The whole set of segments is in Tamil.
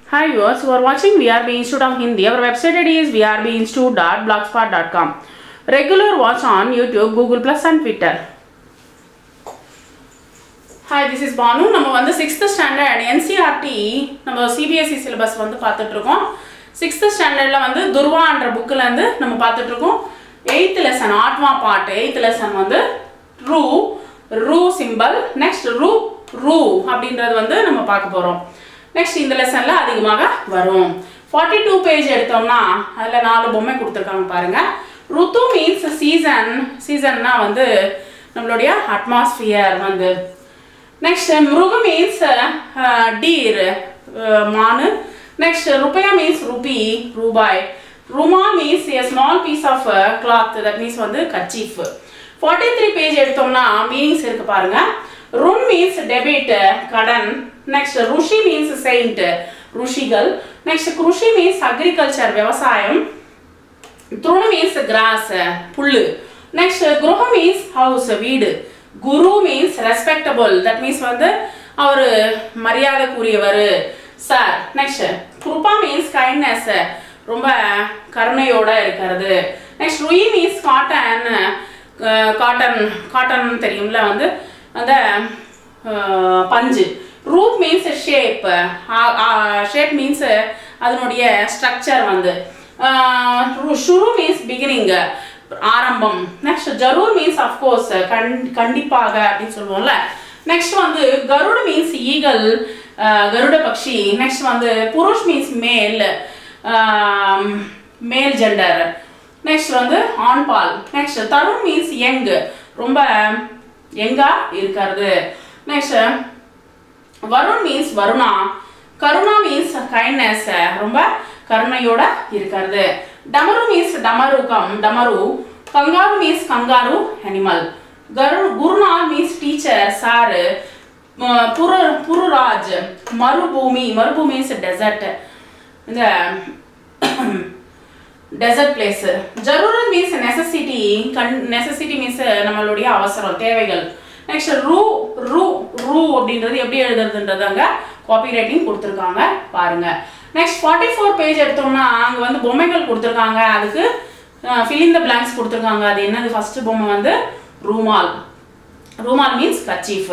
Hi viewers, you are watching VRB Institute of Hindi. Our website ID is vrbinstitute.blogspot.com. Regular watch on YouTube, Google Plus and Twitter. Hi this is Banu நம்ம வந்து சிக்ஸ்த்து ஸ்டாண்டர்ட் என்சிஆர்டி நம்ம சிபிஎஸ்சி சிலபஸ் வந்து பார்த்துட்ருக்கோம் சிக்ஸ்த்து ஸ்டாண்டர்டில் வந்து துர்வான்ற புக்கிலேருந்து நம்ம பார்த்துட்ருக்கோம் எயித்து லெசன் ஆத்மா பாட்டு எயித்து லெசன் வந்து ரூ ரூ சிம்பல் நெக்ஸ்ட் ரூ ரூ அப்படின்றது வந்து நம்ம பார்க்க போகிறோம் நெக்ஸ்ட் இந்த லெசனில் அதிகமாக வரும் ஃபார்ட்டி டூ பேஜ் எடுத்தோம்னா அதில் நாலு பொம்மை கொடுத்துருக்காங்க பாருங்கள் ருத்து மீன்ஸ் சீசன் சீசன்னா வந்து நம்மளுடைய அட்மாஸ்பியர் வந்து நெக்ஸ்ட் மிருகு மீன்ஸ் டீர் மானு நெக்ஸ்ட் ருபயா மீன்ஸ் ருபி ரூபாய் ருமா means a small piece of cloth that means வந்து கச்சீஃப் ஃபார்ட்டி த்ரீ பேஜ் எடுத்தோம்னா மீனிங்ஸ் இருக்கு பாருங்க ருன் மீன்ஸ் டெபிட் கடன் நெக்ஸ்ட் ருஷி மீன்ஸ் செயின்ட் ருஷிகள் நெக்ஸ்ட் கிருஷி மீன்ஸ் அக்ரிகல்ச்சர் விவசாயம் துருணு மீன்ஸ் கிராஸ் புல்லு நெக்ஸ்ட் குருஹ மீன்ஸ் ஹவுஸ் வீடு குரு மீன்ஸ் ரெஸ்பெக்டபுள் தட் மீன்ஸ் வந்து அவர் மரியாதைக்குரியவர் சார் நெக்ஸ்ட் குருபா மீன்ஸ் கைண்ட்னஸ் ரொம்ப கருணையோட இருக்கிறது நெக்ஸ்ட் ருயி மீன்ஸ் காட்டன் காட்டன் காட்டன் தெரியும்ல வந்து அந்த பஞ்சு ரூப் மீன்ஸ் ஷேப் ஷேப் மீன்ஸ் அதனுடைய ஸ்ட்ரக்சர் வந்து ஷுரு மீன்ஸ் பிகினிங் ஆரம்பம் நெக்ஸ்ட் ஜரூர் மீன்ஸ் அஃப்கோர்ஸ் கண் கண்டிப்பாக அப்படின்னு சொல்லுவோம்ல நெக்ஸ்ட் வந்து கருட மீன்ஸ் ஈகல் கருட பக்ஷி நெக்ஸ்ட் வந்து புருஷ் means male male gender next வந்து ஆண் பால் நெக்ஸ்ட் தருண் மீன்ஸ் யங் ரொம்ப யங்கா இருக்கிறது நெக்ஸ்ட் வருண் மீன்ஸ் வருணா கருணா மீன்ஸ் கைண்ட்னஸ் ரொம்ப கருணையோட இருக்கிறது டமரு மீன்ஸ் டமருகம் damaru kangaroo means kangaroo animal கரு குருநாள் மீன்ஸ் டீச்சர் சாரு புரு புருராஜ் மறுபூமி மறுபூமி மீன்ஸ் டெசர்ட் இந்த டெசர்ட் பிளேஸ் ஜரூரத் மீன்ஸ் நெசசிட்டி கண் நெசசிட்டி மீன்ஸ் நம்மளுடைய அவசரம் தேவைகள் நெக்ஸ்ட் ரூ ரூ ரூ அப்படின்றது எப்படி எழுதுறதுன்றது அங்கே காப்பி ரைட்டிங் கொடுத்துருக்காங்க பாருங்க நெக்ஸ்ட் ஃபார்ட்டி ஃபோர் பேஜ் எடுத்தோம்னா அங்கே வந்து பொம்மைகள் கொடுத்துருக்காங்க அதுக்கு ஃபிலிங் த பிளாங்க்ஸ் கொடுத்துருக்காங்க அது என்னது ஃபர்ஸ்ட் பொம்மை வந்து ரூமால் ரூமால் மீன்ஸ் கச்சீஃப்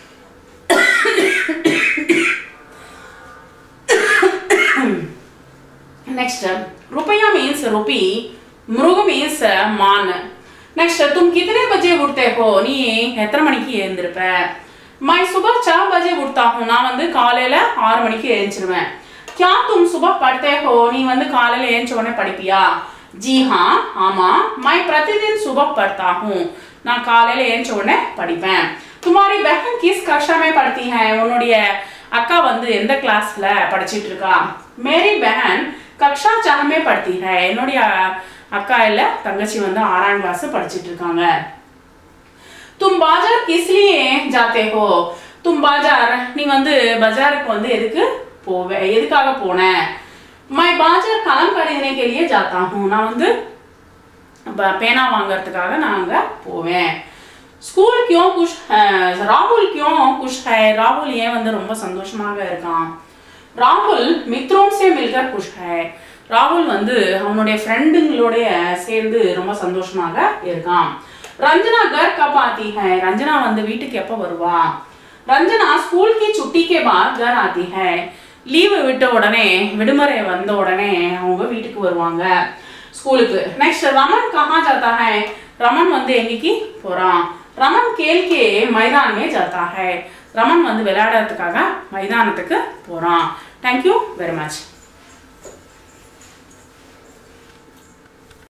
नेक्स्ट रुपया मीन्स रुपी मृग मीन्स मान नेक्स्ट तुम कितने बजे उठते हो நீ எத்தனை மணிக்கு எழுந்திருப்ப मैं सुबह चार बजे उठता हूँ நான் வந்து காலையில ஆறு மணிக்கு எழுந்திருவேன் क्या तुम सुबह पढ़ते हो நீ வந்து காலையில எழுந்த உடனே படிப்பியா जी हाँ ஆமா मैं प्रतिदिन सुबह पढ़ता हूँ நான் காலையில எழுந்த உடனே படிப்பேன் तुम्हारी बहन किस कक्षा में पढ़ती है உன்னுடைய அக்கா வந்து எந்த கிளாஸ்ல படிச்சிட்டு இருக்கா மேரி பஹன் கக்ஷா சாகமே படுத்தி ஹே என்னுடைய அக்கா இல்ல தங்கச்சி வந்து ஆறாம் கிளாஸ் படிச்சிட்டு இருக்காங்க தும் பாஜார் கிஸ்லியே ஜாத்தே ஹோ தும் பாஜார் நீ வந்து பஜாருக்கு வந்து எதுக்கு போவே எதுக்காக போன மை பாஜார் கலம் கடையினை கேலியே ஜாத்தா ஹூ நான் வந்து பேனா வாங்கறதுக்காக நான் அங்க போவேன் ஸ்கூல் கியோ குஷ் ராகுல் கியோ குஷ் ஹை ராகுல் ஏன் வந்து ரொம்ப சந்தோஷமாக இருக்கான் ராகுல் மித்ரோன் சே மில்கர் குஷ் ஹை ராகுல் வந்து அவனுடைய ஃப்ரெண்டுங்களோடைய சேர்ந்து ரொம்ப சந்தோஷமாக இருக்கான் ரஞ்சனா கர் கப் ஆத்தி ஹை ரஞ்சனா வந்து வீட்டுக்கு எப்போ வருவா ரஞ்சனா ஸ்கூல் கி சுட்டி கே பாத் கர் ஆத்தி ஹை லீவு விட்ட உடனே விடுமுறை வந்த உடனே அவங்க வீட்டுக்கு வருவாங்க ஸ்கூலுக்கு நெக்ஸ்ட் ரமன் கஹா ஜாத்தா ஹை ரமன் வந்து எங்கேக்கு போறான் ரமன் கேல் கே மைதானமே ஜாத்தா ஹை ரமன் வந்து விளையாடுறதுக்காக மைதானத்துக்கு போறான் தேங்க்யூ வெரி மச்